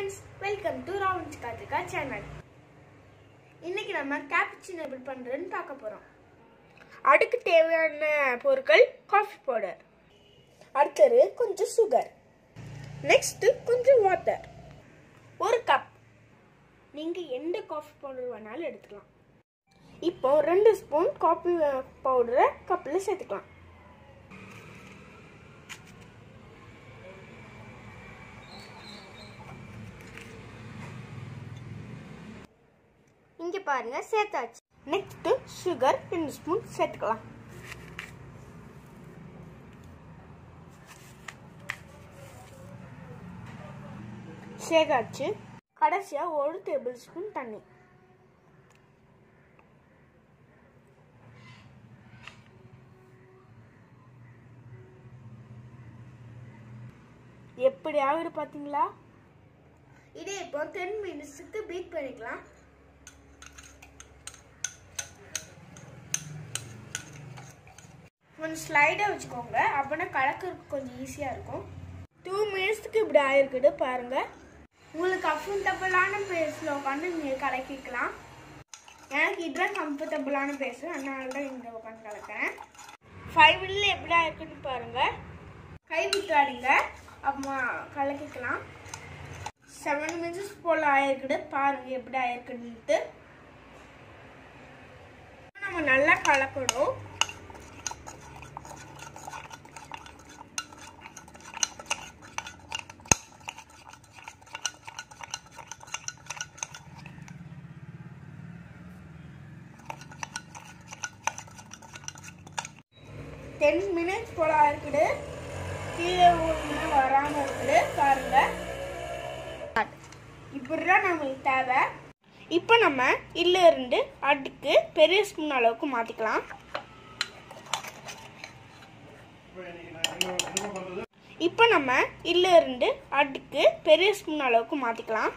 friends welcome to ராவன்ஸ் காத்திகா channel இன்னைக்கு நம்ம கேப்சினோ எப்படி பண்ணுறதுன்னு பார்க்க போகிறோம் அதுக்கு தேவையான பொருட்கள் காஃபி பவுடர் அடுத்தது கொஞ்சம் சுகர் நெக்ஸ்ட்டு கொஞ்சம் வாட்டர் ஒரு கப் நீங்கள் எந்த காஃபி பவுடர் வேணாலும் எடுத்துக்கலாம் இப்போ ரெண்டு ஸ்பூன் காஃபி பவுடரை கப்பில் சேர்த்துக்கலாம் இங்க பாருங்க சேர்த்தாச்சு நெக்ஸ்ட் சுகர் ரெண்டு ஸ்பூன் சேர்த்துக்கலாம் சேர்த்தாச்சு கடைசியா ஒரு டேபிள் ஸ்பூன் தண்ணி எப்படி ஆகுது பாத்தீங்களா இதே இப்போ டென் மினிட்ஸுக்கு பீட் பண்ணிக்கலாம் கொஞ்சம் ஸ்லைடாக வச்சுக்கோங்க அப்போனா கலக்கிறதுக்கு கொஞ்சம் ஈஸியாக இருக்கும் டூ மினிட்ஸ்க்கு இப்படி ஆயிருக்குது பாருங்க உங்களுக்கு கம்ஃபர்டபுளான பிளேஸில் உட்காந்து நீங்கள் கலக்கிக்கலாம் எனக்கு இதுதான் கம்ஃபர்டபுளான பிளேஸ் அதனால தான் இங்கே உட்காந்து கலக்கிறேன் ஃபைவ் மினிட்ல எப்படி ஆயிருக்குன்னு பாருங்க கை விட்டுறாதீங்க அப்புறமா கலக்கிக்கலாம் செவன் மினிட்ஸ் போல் ஆயிருக்குது பாருங்க எப்படி ஆயிருக்குன்ட்டு நம்ம நல்லா கலக்கணும் டென் மினிட்ஸ் போல இருக்குது கீழே ஊருன்னு வராமல் இருக்குது பாருங்க இப்படிதான் நம்மளுக்கு தேவை இப்போ நம்ம இல்ல இருந்து அடுக்கு பெரிய ஸ்பூன் அளவுக்கு மாற்றிக்கலாம் இப்போ நம்ம இல்ல இருந்து அடுக்கு பெரிய ஸ்பூன் அளவுக்கு மாற்றிக்கலாம்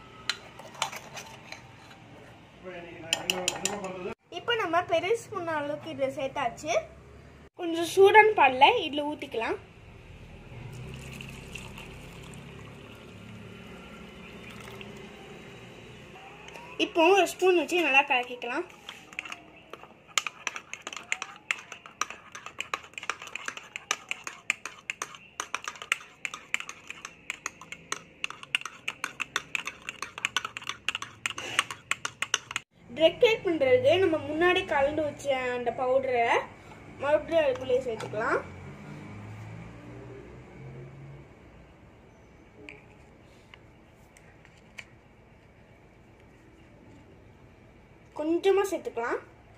இப்போ நம்ம பெரிய ஸ்பூன் அளவுக்கு இதில் சேர்த்தாச்சு கொஞ்சம் சூடான பாலில் இதில் ஊற்றிக்கலாம் இப்போ ஒரு ஸ்பூன் வச்சு நல்லா கலக்கிக்கலாம் டெக்கரேட் பண்ணுறதுக்கு நம்ம முன்னாடி கலந்து வச்ச அந்த பவுடரை மறுபடியும் அதுக்குள்ளேயே சேர்த்துக்கலாம் கொஞ்சமாக சேர்த்துக்கலாம்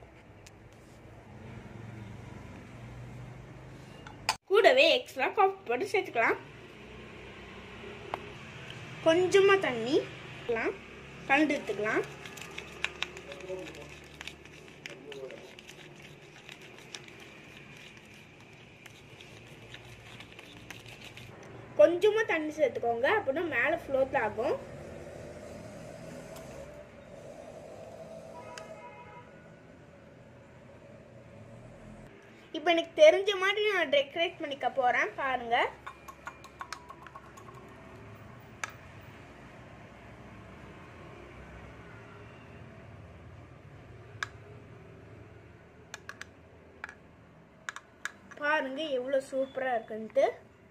கூடவே எக்ஸ்ட்ரா காஃபி போட்டு சேர்த்துக்கலாம் கொஞ்சமாக தண்ணி கலந்து எடுத்துக்கலாம் கொஞ்சமாக தண்ணி சேர்த்துக்கோங்க அப்படின்னா மேலே ஃப்ளோட் ஆகும் இப்போ எனக்கு தெரிஞ்ச மாதிரி நான் டெக்கரேட் பண்ணிக்க போகிறேன் பாருங்க பாருங்க எவ்வளோ சூப்பராக இருக்குன்ட்டு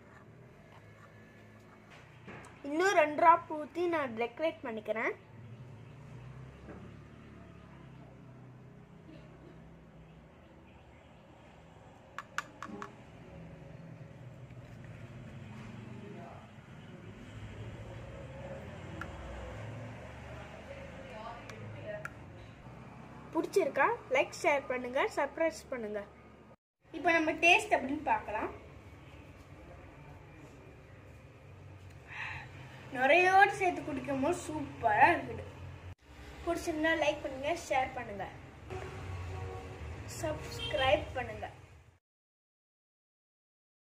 இன்னும் ரெண்டு ட்ராப் ஊற்றி நான் டெக்கரேட் பண்ணிக்கிறேன் பிடிச்சிருக்கா லைக் ஷேர் பண்ணுங்க சர்ப்ரைஸ் பண்ணுங்க இப்போ நம்ம டேஸ்ட் அப்படின்னு பார்க்கலாம் நிறையோடு சேர்த்து குடிக்கும் போது சூப்பராக இருக்குது பிடிச்சிருந்தா லைக் பண்ணுங்க ஷேர் பண்ணுங்க சப்ஸ்கிரைப் பண்ணுங்க